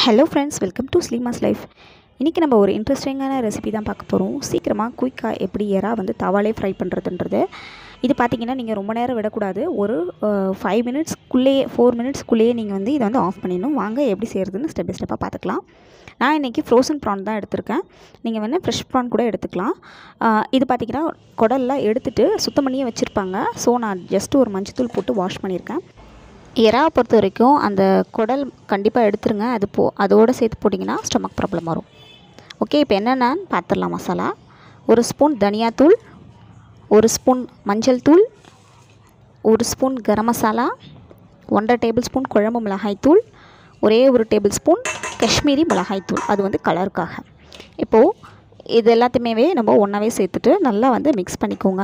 hello friends welcome to Sleema's life இன்றைக்கி நம்ம ஒரு இன்ட்ரெஸ்டிங்கான ரெசிபி தான் பார்க்க போகிறோம் சீக்கிரமாக குயிக்காக எப்படி எறா வந்து தவாலே ஃப்ரை பண்ணுறதுன்றது இது பார்த்தீங்கன்னா நீங்கள் ரொம்ப நேரம் விடக்கூடாது ஒரு ஃபைவ் மினிட்ஸ்க்குள்ளேயே ஃபோர் மினிட்ஸ்க்குள்ளேயே நீங்கள் வந்து இதை வந்து ஆஃப் பண்ணிடணும் வாங்க எப்படி செய்கிறதுன்னு ஸ்டெப் பை ஸ்டெப்பாக பார்த்துக்கலாம் நான் இன்றைக்கி ஃப்ரோசன் ப்ரான் தான் எடுத்திருக்கேன் நீங்கள் வேணால் ஃப்ரெஷ் ப்ரான் கூட எடுத்துக்கலாம் ஆஹ் இது பார்த்தீங்கன்னா குடல்லாம் எடுத்துகிட்டு சுத்தம் பண்ணியே வச்சுருப்பாங்க ஸோ நான் ஜஸ்ட் ஒரு மஞ்சத்தூள் போட்டு வாஷ் பண்ணியிருக்கேன் எறாவை பொறுத்த வரைக்கும் அந்த குடல் கண்டிப்பாக எடுத்துருங்க அது போ அதோடு சேர்த்து போட்டிங்கன்னா ஸ்டொமக் ப்ராப்ளம் வரும் ஓகே இப்போ என்னென்னு பார்த்துடலாம் மசாலா ஒரு ஸ்பூன் தனியாத்தூள் ஒரு ஸ்பூன் மஞ்சள் தூள் ஒரு ஸ்பூன் கரம் மசாலா ஒன்றரை டேபிள் ஸ்பூன் குழம்பு மிளகாய்த்தூள் ஒரே ஒரு டேபிள் ஸ்பூன் காஷ்மீரி மிளகாய்த்தூள் அது வந்து கலருக்காக இப்போது இது எல்லாத்தையுமே நம்ம ஒன்றாவே சேர்த்துட்டு நல்லா வந்து மிக்ஸ் பண்ணிக்கோங்க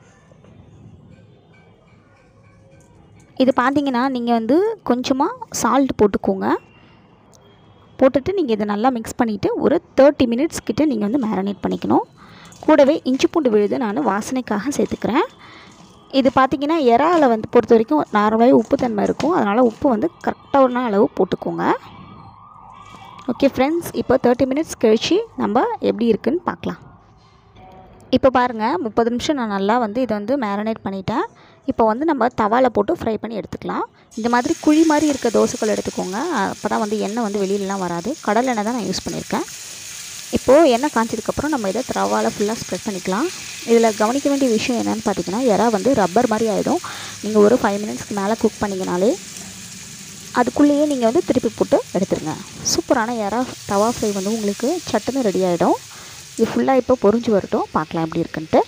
இது பார்த்தீங்கன்னா நீங்கள் வந்து கொஞ்சமாக சால்ட் போட்டுக்கோங்க போட்டுட்டு நீங்கள் இதை நல்லா மிக்ஸ் பண்ணிவிட்டு ஒரு தேர்ட்டி மினிட்ஸ் கிட்ட நீங்கள் வந்து மேரினேட் பண்ணிக்கணும் கூடவே இஞ்சி பூண்டு விழுது நான் வாசனைக்காக சேர்த்துக்கிறேன் இது பார்த்தீங்கன்னா இறால வந்து பொறுத்த வரைக்கும் நார்மலாகவே உப்பு தன்மை இருக்கும் அதனால் உப்பு வந்து கரெக்டான அளவு போட்டுக்கோங்க ஓகே ஃப்ரெண்ட்ஸ் இப்போ தேர்ட்டி மினிட்ஸ் கழித்து நம்ம எப்படி இருக்குன்னு பார்க்கலாம் இப்போ பாருங்கள் முப்பது நிமிஷம் நான் நல்லா வந்து இதை வந்து மேரினேட் பண்ணிட்டேன் இப்போ வந்து நம்ம தவாவில் போட்டு ஃப்ரை பண்ணி எடுத்துக்கலாம் இந்த மாதிரி குழி மாதிரி இருக்க தோசைகள் எடுத்துக்கோங்க அப்போ தான் வந்து எண்ணெய் வந்து வெளியிலலாம் வராது கடல் எண்ணெய் தான் நான் யூஸ் பண்ணியிருக்கேன் இப்போது எண்ணெய் காய்ச்சதுக்கப்புறம் நம்ம இதை தவாவில் ஃபுல்லாக ஸ்ப்ரெட் பண்ணிக்கலாம் இதில் கவனிக்க வேண்டிய விஷயம் என்னென்னு பார்த்தீங்கன்னா எறா வந்து ரப்பர் மாதிரி ஆகிடும் நீங்கள் ஒரு ஃபைவ் மினிட்ஸ்க்கு மேலே குக் பண்ணிங்கனாலே அதுக்குள்ளேயே நீங்கள் வந்து திருப்பி போட்டு எடுத்துருங்க சூப்பரான எறா தவா ஃப்ரை வந்து உங்களுக்கு சட்டுன்னு ரெடி ஆகிடும் இது ஃபுல்லாக இப்போ பொறிஞ்சு வரட்டும் பார்க்கலாம் எப்படி இருக்குன்ட்டு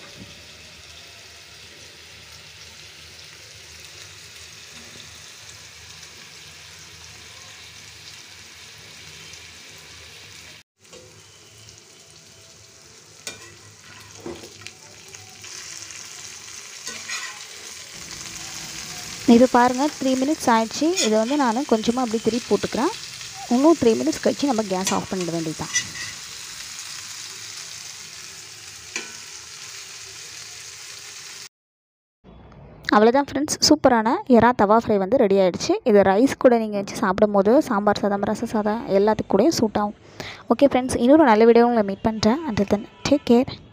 இது பாருங்கள் த்ரீ மினிட்ஸ் ஆயிடுச்சு இதை வந்து நான் கொஞ்சமாக அப்படி திருப்பி போட்டுக்கிறேன் இன்னும் த்ரீ மினிட்ஸ் கழிச்சு நம்ம கேஸ் ஆஃப் பண்ணிட வேண்டியதுதான் அவ்வளோதான் ஃப்ரெண்ட்ஸ் சூப்பரான எறா தவா ஃப்ரை வந்து ரெடி ஆகிடுச்சு இது ரைஸ் கூட நீங்கள் வச்சு சாப்பிடும் போது சாம்பார் சாதம் ரச சாதம் எல்லாத்துக்கு கூடயும் சூட் ஆகும் ஓகே ஃப்ரெண்ட்ஸ் இன்னொரு நல்ல வீடியோ உங்களை மீட் பண்ணுறேன் அண்ட் தென் டேக் கேர்